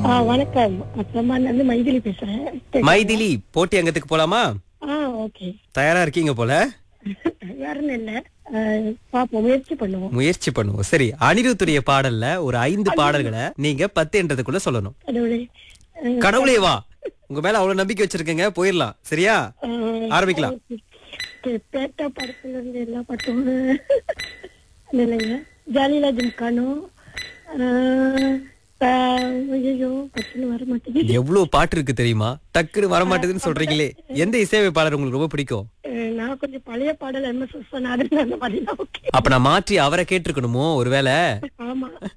ஆ, வணக்கம் அசம்மான்ல இருந்து மைதிலி பேசுறேன் மைதிலி போட்டி அங்கத்துக்கு போலாமா ஆ ஓகே தயாரா இருக்கீங்க போல வேற ஒண்ணும் இல்ல ஆ, பாப்போம் முயற்சி பண்ணுவோம் முயற்சி பண்ணுவோம் சரி அனிருத்துடைய பாடல்ல ஒரு ஐந்து பாடல்களை நீங்க பத்து என்றதுக்குள்ள சொல்லணும் கடவுளே ஆ, கடவுளே வா உங்க மேல அவ்வளவு நம்பிக்கை வச்சிருக்கீங்க போயிடலாம் சரியா ஆ, ஆரம்பிக்கலாம் ஓகே. பேட்டா படத்துல இருந்து எல்லா பாட்டும் இல்லைங்க ஜாலிலா ஜிம்கானோ ஐயோ பட்டுன்னு வர மாட்டேங்குது எவ்வளவு பாட்டு இருக்கு தெரியுமா டக்குன்னு வர மாட்டேதுன்னு சொல்றீங்களே எந்த இசையமைப்பாளர் உங்களுக்கு ரொம்ப பிடிக்கும் ஆ, நான் கொஞ்சம் பழைய பாடல் எம் எஸ் விஸ்வநாதன் அந்த மாதிரி ஓகே அப்ப நான் மாற்றி அவரை கேட்டிருக்கணுமோ ஒருவேளை ஆமா